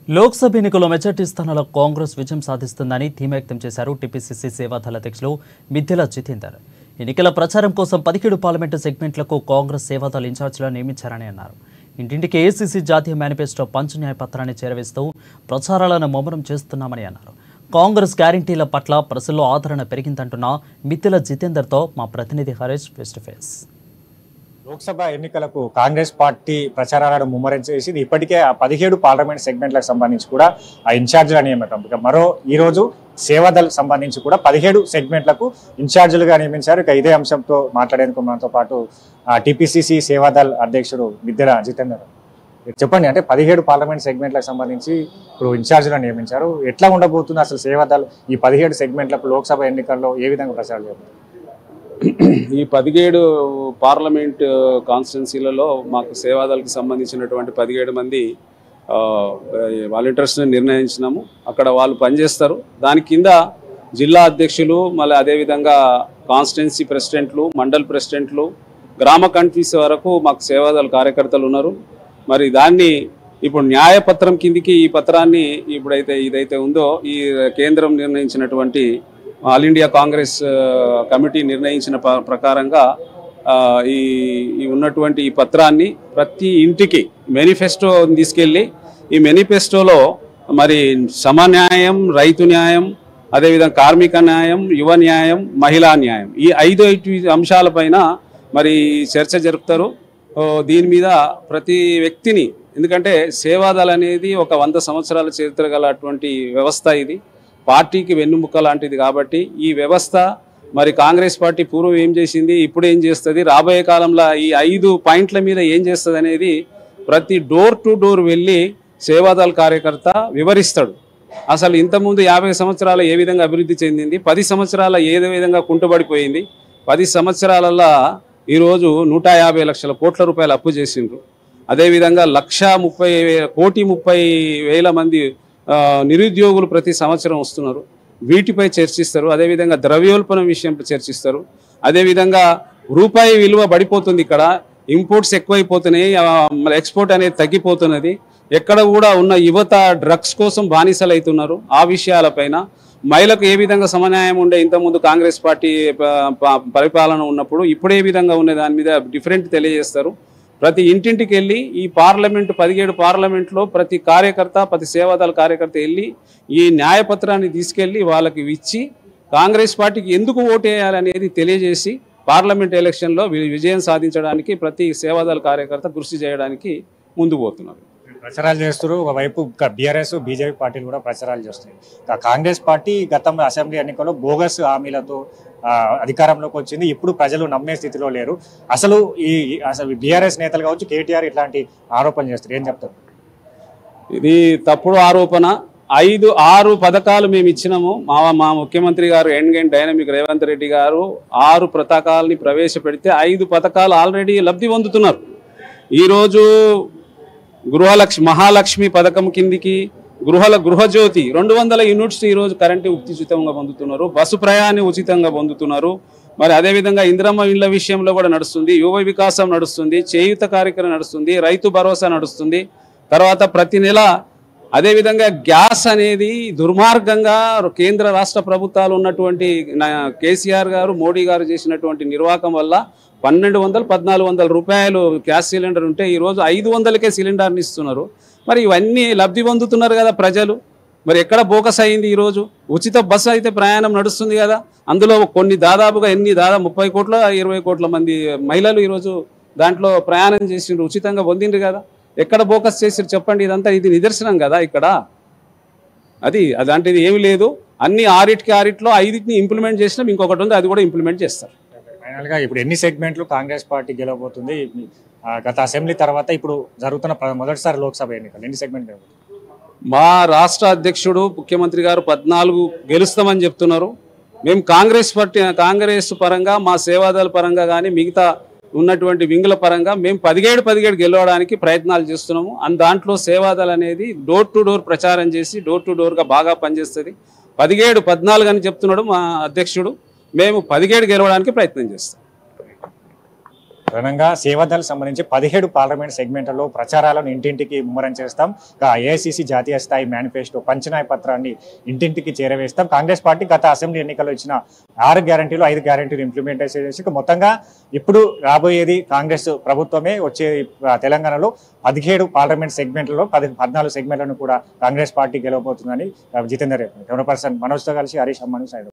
లోక్సభ ఎన్నికల్లో మెజార్టీ స్థానాల్లో కాంగ్రెస్ విజయం సాధిస్తుందని ధీమా వ్యక్తం చేశారు టీపీసీసీ సేవాదళ అధ్యక్షులు మిథిల జితేందర్ ఎన్నికల ప్రచారం కోసం పదిహేడు పార్లమెంటు సెగ్మెంట్లకు కాంగ్రెస్ సేవాదళ ఇన్ఛార్జీలను నియమించారని అన్నారు ఇంటింటికి ఏసీసీ జాతీయ మేనిఫెస్టో పంచ న్యాయ పత్రాన్ని చేరవేస్తూ ప్రచారాలను ముమ్మరం చేస్తున్నామని అన్నారు కాంగ్రెస్ గ్యారంటీల పట్ల ప్రజల్లో ఆదరణ పెరిగిందంటున్న మిథిల జితేందర్తో మా ప్రతినిధి Harish face to face Lok Sabha ఎన్నికలకు కాంగ్రెస్ పార్టీ ప్రచారాలను ముమ్మరం చేసింది ఇప్పటికే ఆ పదిహేడు పార్లమెంట్ సెగ్మెంట్లకు సంబంధించి కూడా ఆ ఇన్ఛార్జీల నియమితం ఇక మరో ఈ రోజు సేవాదల్ సంబంధించి కూడా పదిహేడు సెగ్మెంట్లకు ఇన్ఛార్జీలుగా నియమించారు ఇక ఇదే అంశంతో మాట్లాడేందుకు మనతో పాటు టీపీసీసీ సేవాదల్ అధ్యక్షుడు విద్యల జితేందర్ చెప్పండి అంటే పదిహేడు పార్లమెంట్ సెగ్మెంట్లకు సంబంధించి ఇప్పుడు ఇన్ఛార్జీలను నియమించారు ఎట్లా ఉండబోతుంది అసలు సేవాదల్ ఈ పదిహేడు సెగ్మెంట్లకు లోక్సభ ఎన్నికల్లో ఏ విధంగా ప్రచారం చేస్తారు ఈ పదిహేడు పార్లమెంట్ కాన్స్టిట్యున్సీలలో మాకు సేవాదళకి సంబంధించినటువంటి పదిహేడు మంది ఆ, వాలంటీర్స్ని నిర్ణయించినాము అక్కడ వాళ్ళు పనిచేస్తారు దాని కింద జిల్లా అధ్యక్షులు మళ్ళీ అదేవిధంగా కాన్స్టిట్యున్సీ ప్రెసిడెంట్లు మండల్ ప్రెసిడెంట్లు గ్రామ కమిటీస్ వరకు మాకు సేవాదళ కార్యకర్తలు ఉన్నారు మరి దాన్ని ఇప్పుడు న్యాయపత్రం కిందికి ఈ పత్రాన్ని ఇప్పుడైతే ఇదైతే ఉందో ఈ కేంద్రం నిర్ణయించినటువంటి ఆల్ ఇండియా కాంగ్రెస్ ఆ, కమిటీ నిర్ణయించిన ప్ర- ప్రకారంగా ఆ, ఈ ఈ ఉన్నటువంటి ఈ పత్రాన్ని ప్రతి ఇంటికి మేనిఫెస్టో తీసుకెళ్ళి ఈ మేనిఫెస్టోలో మరి సమన్యాయం రైతు న్యాయం అదేవిధంగా కార్మిక న్యాయం యువ న్యాయం మహిళా న్యాయం ఈ ఐదు ఐదు అంశాలపైన మరి చర్చ జరుపుతారు ఓ, దీని మీద ప్రతి వ్యక్తిని ఎందుకంటే సేవాదళ అనేది ఒక వంద సంవత్సరాల చరిత్ర గలటువంటి వ్యవస్థ ఇది పార్టీకి వెన్నుముక్క లాంటిది కాబట్టి ఈ వ్యవస్థ మరి కాంగ్రెస్ పార్టీ పూర్వం ఏం చేసింది ఇప్పుడు ఏం చేస్తుంది రాబోయే కాలంలో ఈ ఐదు పాయింట్ల మీద ఏం చేస్తుంది అనేది ప్రతి డోర్ టు డోర్ వెళ్ళి సేవాదళ కార్యకర్త వివరిస్తాడు అసలు ఇంతకుముందు యాభై సంవత్సరాలు ఏ విధంగా అభివృద్ధి చెందింది పది సంవత్సరాల ఏ విధంగా కుంటుబడిపోయింది పది సంవత్సరాలలో ఈరోజు నూట యాభై లక్షల కోట్ల రూపాయలు అప్పు చేసిండ్రు అదేవిధంగా లక్ష ముప్పై వే- కోటి ముప్పై వేల మంది ఆ, నిరుద్యోగులు ప్రతి సంవత్సరం వస్తున్నారు వీటిపై చర్చిస్తారు అదేవిధంగా ద్రవ్యోల్పణం విషయంపై చర్చిస్తారు అదేవిధంగా రూపాయి విలువ పడిపోతుంది ఇక్కడ ఇంపోర్ట్స్ ఎక్కువైపోతున్నాయి ఆ, మళ్ళీ ఎక్స్పోర్ట్ అనేది తగ్గిపోతున్నది ఎక్కడ కూడా ఉన్న యువత డ్రగ్స్ కోసం బానిసలు అవుతున్నారు ఆ విషయాలపైన మహిళలకు ఏ విధంగా సమన్యాయం ఉండే ఇంతకుముందు కాంగ్రెస్ పార్టీ ప- ప- పరిపాలన ఉన్నప్పుడు ఇప్పుడు ఏ విధంగా ఉండే దాని మీద డిఫరెంట్ తెలియజేస్తారు ప్రతి ఇంటింటికి వెళ్ళి ఈ పార్లమెంట్ పదిహేడు పార్లమెంట్లో ప్రతి కార్యకర్త ప్రతి సేవాదళ కార్యకర్త వెళ్ళి ఈ న్యాయపత్రాన్ని తీసుకెళ్ళి వాళ్ళకి ఇచ్చి కాంగ్రెస్ పార్టీకి ఎందుకు ఓటేయాలనేది తెలియజేసి పార్లమెంట్ ఎలక్షన్లో వి- విజయం సాధించడానికి ప్రతి సేవాదళ కార్యకర్త కృషి చేయడానికి ముందుకు పోతున్నారు ప్రచారాలు చేస్తారు ఒకవైపు బీఆర్ఎస్ బీజేపీ పార్టీలు కూడా ప్రచారాలు చేస్తున్నాయి ఇక కాంగ్రెస్ పార్టీ గతంలో అసెంబ్లీ ఎన్నికల్లో బోగస్ హామీలతో ఆ, అధికారంలోకి వచ్చింది ఇప్పుడు ప్రజలు నమ్మే స్థితిలో లేరు అసలు ఈ ఈ- అసలు బీఆర్ఎస్ నేతలు కావచ్చు కేటీఆర్ ఇట్లాంటి ఆరోపణలు చేస్తారు ఏం చెప్తారు ఇది తప్పుడు ఆరోపణ ఐదు ఆరు పథకాలు మేము ఇచ్చినాము మా మా ముఖ్యమంత్రి గారు ఎండ్ డైనమిక్ రేవంత్ రెడ్డి గారు ఆరు పథకాలని ప్రవేశపెడితే ఐదు పథకాలు ఆల్రెడీ లబ్ధి పొందుతున్నారు ఈరోజు గృహలక్ష్మి మహాలక్ష్మి పథకం కిందికి గృహల గృహజ్యోతి రెండు వందల యూనిట్స్ ఈరోజు కరెంటు ఉచితంగా పొందుతున్నారు బస్సు ప్రయాణం ఉచితంగా పొందుతున్నారు మరి అదేవిధంగా ఇంద్రమ్మ ఇళ్ల విషయంలో కూడా నడుస్తుంది యువ వికాసం నడుస్తుంది చేయుత కార్యక్రమం నడుస్తుంది రైతు భరోసా నడుస్తుంది తర్వాత ప్రతి నెల అదేవిధంగా గ్యాస్ అనేది దుర్మార్గంగా కేంద్ర రాష్ట్ర ప్రభుత్వాలు ఉన్నటువంటి నా- కేసీఆర్ గారు మోడీ గారు చేసినటువంటి నిర్వాహకం వల్ల పన్నెండు వందలు పద్నాలుగు వందల రూపాయలు గ్యాస్ సిలిండర్ ఉంటే ఈరోజు ఐదు వందలకే సిలిండర్ని ఇస్తున్నారు మరి ఇవన్నీ లబ్ధి పొందుతున్నారు కదా ప్రజలు మరి ఎక్కడ బోకస్ అయింది ఈరోజు ఉచిత బస్సు అయితే ప్రయాణం నడుస్తుంది కదా అందులో కొన్ని దాదాపుగా ఎన్ని దాదాపు ముప్పై కోట్ల ఇరవై కోట్ల మంది మహిళలు ఈరోజు దాంట్లో ప్రయాణం చేసిండ్రు ఉచితంగా పొందిండ్రు కదా ఎక్కడ బోకస్ చేసిరు చెప్పండి ఇదంతా ఇది నిదర్శనం కదా ఇక్కడ అది అలాంటిది ఏమీ లేదు అన్ని ఆరిటికి ఆరిట్లో ఐదింటిని ఇంప్లిమెంట్ చేసినాం ఇంకొకటి ఉంది అది కూడా ఇంప్లిమెంట్ చేస్తారు ఫైనల్ గా ఇప్పుడు ఎన్ని సెగ్మెంట్లు కాంగ్రెస్ పార్టీ గెలవబోతుంది ఆ, గత అసెంబ్లీ తర్వాత ఇప్పుడు జరుగుతున్న ప్ర- మొదటిసారి లోక్సభ ఎన్నికలు ఎన్ని సెగ్మెంట్ మా రాష్ట్ర అధ్యక్షుడు ముఖ్యమంత్రి గారు పద్నాలుగు గెలుస్తామని చెప్తున్నారు మేము కాంగ్రెస్ పార్టీ కాంగ్రెస్ పరంగా మా సేవాదళ పరంగా కానీ మిగతా ఉన్నటువంటి వింగుల పరంగా మేము పదిహేడు పదిహేడు గెలవడానికి ప్రయత్నాలు చేస్తున్నాము అండ్ దాంట్లో సేవాదళ అనేది డోర్ టు డోర్ ప్రచారం చేసి డోర్ టు డోర్గా బాగా పనిచేస్తుంది పదిహేడు పద్నాలుగు అని చెప్తున్నాడు మా అధ్యక్షుడు మేము పదిహేడు గెలవడానికి ప్రయత్నం చేస్తాం ప్రధానంగా సేవాదల్ సంబంధించి పదిహేడు పార్లమెంట్ సెగ్మెంట్లలో ప్రచారాలను ఇంటింటికి ముమ్మరం చేస్తాం ఏఐసిసి జాతీయ స్థాయి మేనిఫెస్టో పంచనాయ పత్రాన్ని ఇంటింటికి చేరవేస్తాం కాంగ్రెస్ పార్టీ గత అసెంబ్లీ ఎన్నికల్లో ఇచ్చిన ఆరు గ్యారంటీలు ఐదు గ్యారంటీలు ఇంప్లిమెంటేషన్ చేసి ఇక మొత్తంగా ఇప్పుడు రాబోయేది కాంగ్రెస్ ప్రభుత్వమే వచ్చే ఆ, తెలంగాణలో పదిహేడు పార్లమెంట్ సెగ్మెంట్లలో పది పద్నాలుగు సెగ్మెంట్లను కూడా కాంగ్రెస్ పార్టీ గెలవబోతుందని ఆ, జితేందర్ కెమెరా పర్సన్ మనోజ్తో కలిసి హరీష్ అమ్మను సైడ్